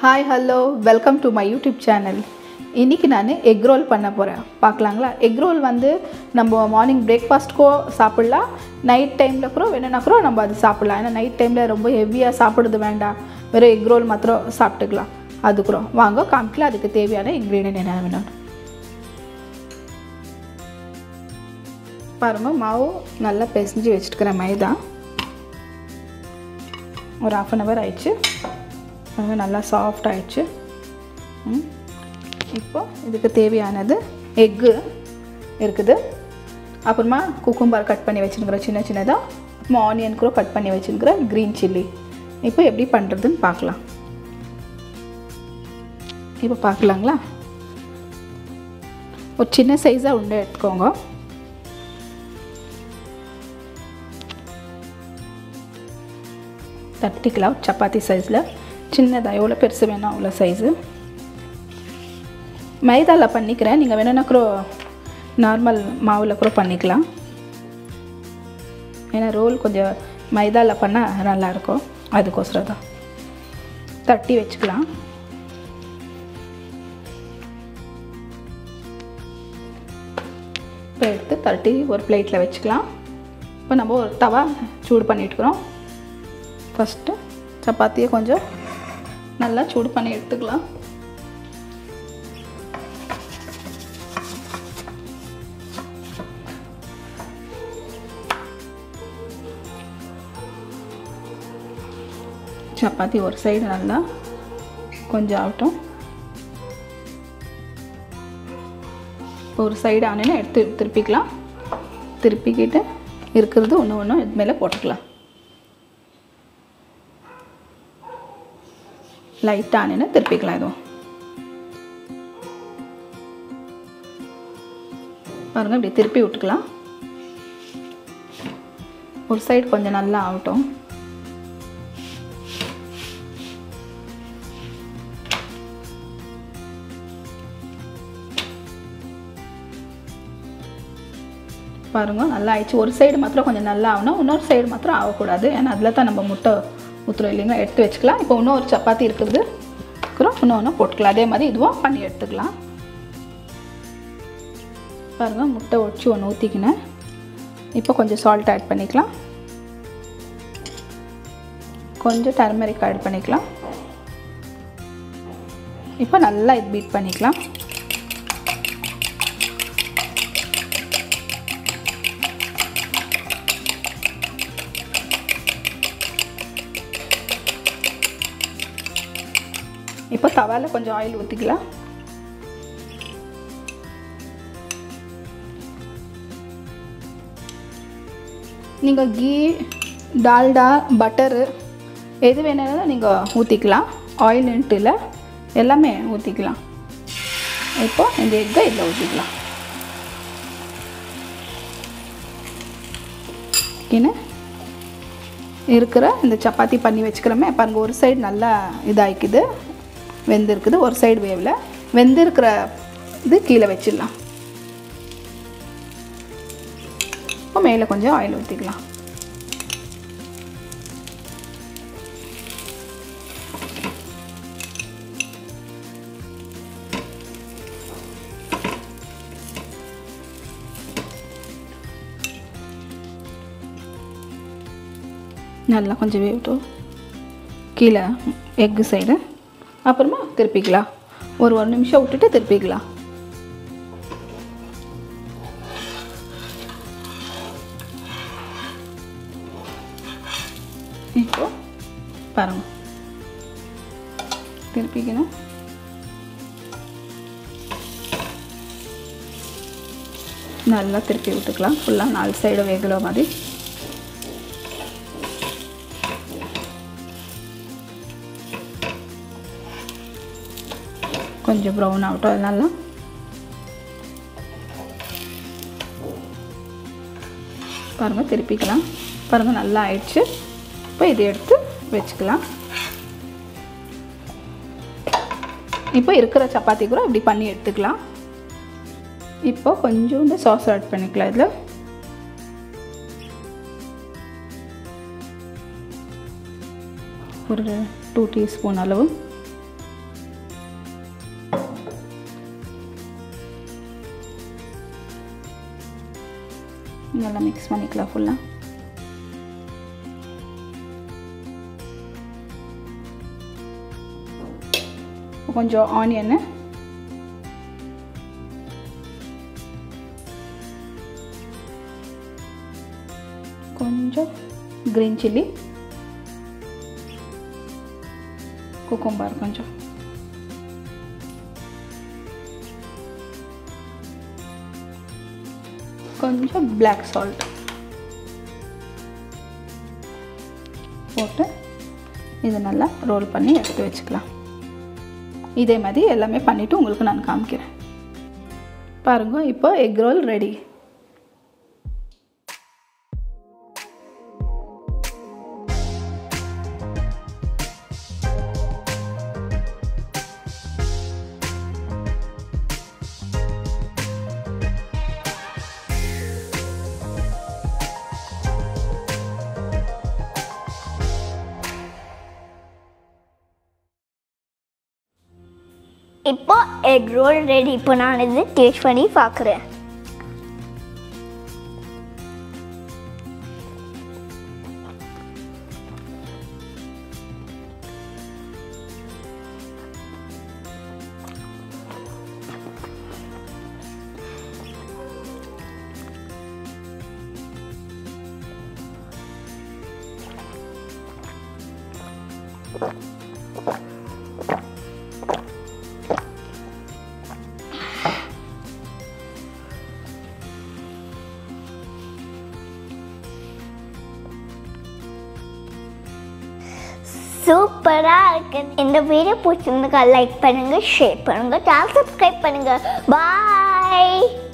Hi hello welcome to my YouTube channel இன்றைக்கி நான் egg role பண்ண போகிறேன் பார்க்கலாங்களா எக் ரோல் வந்து நம்ம மார்னிங் பிரேக்ஃபாஸ்ட்க்கோ சாப்பிட்லாம் நைட் டைமில் கூட வேணும்னா கூட நம்ம அது சாப்பிட்லாம் ஏன்னா நைட் டைமில் ரொம்ப ஹெவியாக சாப்பிடுறது வேண்டாம் வெறும் எக் ரோல் மாத்திரம் சாப்பிட்டுக்கலாம் அது கூட வாங்க காமிக்கலாம் அதுக்கு தேவையான இன்க்ரீடியன்ட் என்ன வேணும் பாருங்கள் மாவு நல்லா பிசைஞ்சு வச்சுட்டுக்கிறேன் மைதா ஒரு ஆஃப் அன் ஹவர் ஆயிடுச்சு அது நல்லா சாஃப்ட் ஆயிடுச்சு ம். இப்போ இதுக்கு தேவையானது எக்கு இருக்குது அப்புறமா குக்கும்பர் கட் பண்ணி வச்சுருக்கிறேன் சின்ன சின்னதாக அப்புறமா ஆனியன் கூட கட் பண்ணி வச்சுருக்கிறேன் க்ரீன் சில்லி இப்போ எப்படி பண்ணுறதுன்னு பார்க்கலாம் இப்போ பார்க்கலாங்களா ஒரு சின்ன சைஸாக உண்டை எடுத்துக்கோங்க தட்டிக்கலாம் சப்பாத்தி சைஸில் சின்னதாக எவ்வளோ பெருசு வேணும் அவ்வளோ சைஸு மைதாவில் பண்ணிக்கிறேன் நீங்கள் வேணும்னா கூட நார்மல் மாவில் கூட பண்ணிக்கலாம் ஏன்னா ரோல் கொஞ்சம் மைதாவில் பண்ணால் நல்லாயிருக்கும் அதுக்கோசரம் தான் தட்டி வச்சுக்கலாம் இப்போ எடுத்து தட்டி ஒரு பிளேட்டில் வச்சுக்கலாம் இப்போ நம்ம ஒரு தவா சூடு பண்ணிட்டுக்கிறோம் ஃபஸ்ட்டு சப்பாத்தியை கொஞ்சம் நல்லா சூடு பண்ணி எடுத்துக்கலாம் சப்பாத்தி ஒரு சைடு நல்லா கொஞ்சம் ஆகட்டும் ஒரு சைடு ஆனேன்னா எடுத்து திருப்பிக்கலாம் திருப்பிக்கிட்டு இருக்கிறது ஒன்று ஒன்று இது மேலே போட்டுக்கலாம் லைட்டாக ஆனேன்னா திருப்பிக்கலாம் எதுவும் பாருங்கள் இப்படி திருப்பி விட்டுக்கலாம் ஒரு சைடு கொஞ்சம் நல்லா ஆகட்டும் பாருங்க நல்லா ஆயிடுச்சு ஒரு சைடு மாத்திரம் கொஞ்சம் நல்லா ஆகணும் இன்னொரு சைடு மாத்திரம் ஆகக்கூடாது ஏன்னா அதில் தான் நம்ம முட்டை ஊற்றுறோம் இல்லைங்களா எடுத்து வச்சுக்கலாம் இப்போ இன்னும் ஒரு சப்பாத்தி இருக்குது அப்புறம் இன்னும் ஒன்று போட்டுக்கலாம் அதே மாதிரி இதுவும் பண்ணி எடுத்துக்கலாம் பாருங்கள் முட்டை ஒடிச்சு ஒன்று ஊற்றிக்கினேன் இப்போ கொஞ்சம் சால்ட் ஆட் பண்ணிக்கலாம் கொஞ்சம் டர்மரிக் ஆட் பண்ணிக்கலாம் இப்போ நல்லா இது பீட் பண்ணிக்கலாம் இப்போ தவாவில் கொஞ்சம் ஆயில் ஊற்றிக்கலாம் நீங்கள் கீ டால்டா பட்டரு எது வேணாலும் நீங்கள் ஊற்றிக்கலாம் ஆயில்ன்ட்டு இல்லை எல்லாமே ஊற்றிக்கலாம் இப்போ இந்த எக்கை இதில் ஊற்றிக்கலாம் என்ன இருக்கிற இந்த சப்பாத்தி பண்ணி வச்சுக்கிறோமே பாருங்க ஒரு சைடு நல்லா இதாகிக்குது வெந்திருக்குது ஒரு சைடு வேவில் வெந்திருக்கிற இது கீழே வச்சிடலாம் இப்போ மேலே கொஞ்சம் ஆயில் ஊற்றிக்கலாம் நல்லா கொஞ்சம் வேகட்டும் கீழே எக்கு சைடு அப்புறமா திருப்பிக்கலாம் ஒரு ஒரு நிமிஷம் விட்டுட்டு திருப்பிக்கலாம் இப்போ பாருங்க திருப்பிக்கணும் நல்லா திருப்பி விட்டுக்கலாம் ஃபுல்லாக நாலு சைடு வேகல மாதிரி கொஞ்சம் ப்ரௌன் ஆகட்டும் அதனால பாருங்கள் திருப்பிக்கலாம் பாருங்கள் நல்லா ஆயிடுச்சு இப்போ இதை எடுத்து வச்சுக்கலாம் இப்போ இருக்கிற சப்பாத்தி கூட இப்படி பண்ணி எடுத்துக்கலாம் இப்போ கொஞ்சோண்டு சாஸ் ஆட் பண்ணிக்கலாம் இதில் ஒரு டூ டீஸ்பூன் அளவு நல்லா மிக்ஸ் பண்ணிக்கலாம் ஃபுல்லாக கொஞ்சம் ஆனியனு கொஞ்சம் க்ரீன் சில்லி குக்கும்பர் கொஞ்சம் கொஞ்சம் பிளாக் சால்ட் போட்டு இது நல்லா ரோல் பண்ணி எடுத்து வச்சுக்கலாம் இதே மாதிரி எல்லாமே பண்ணிவிட்டு உங்களுக்கு நான் காமிக்கிறேன் பாருங்க இப்போ எக் ரோல் ரெடி இப்போ எக் ரோல் ரெடி இப்போ நான் இது டேஸ்ட் பண்ணி பார்க்குறேன் சூப்பராக இருக்கு இந்த வீடியோ பிடிச்சிருந்தா லைக் பண்ணுங்க ஷேர் பண்ணுங்க சேனல் சப்ஸ்கிரைப் பண்ணுங்க பாய்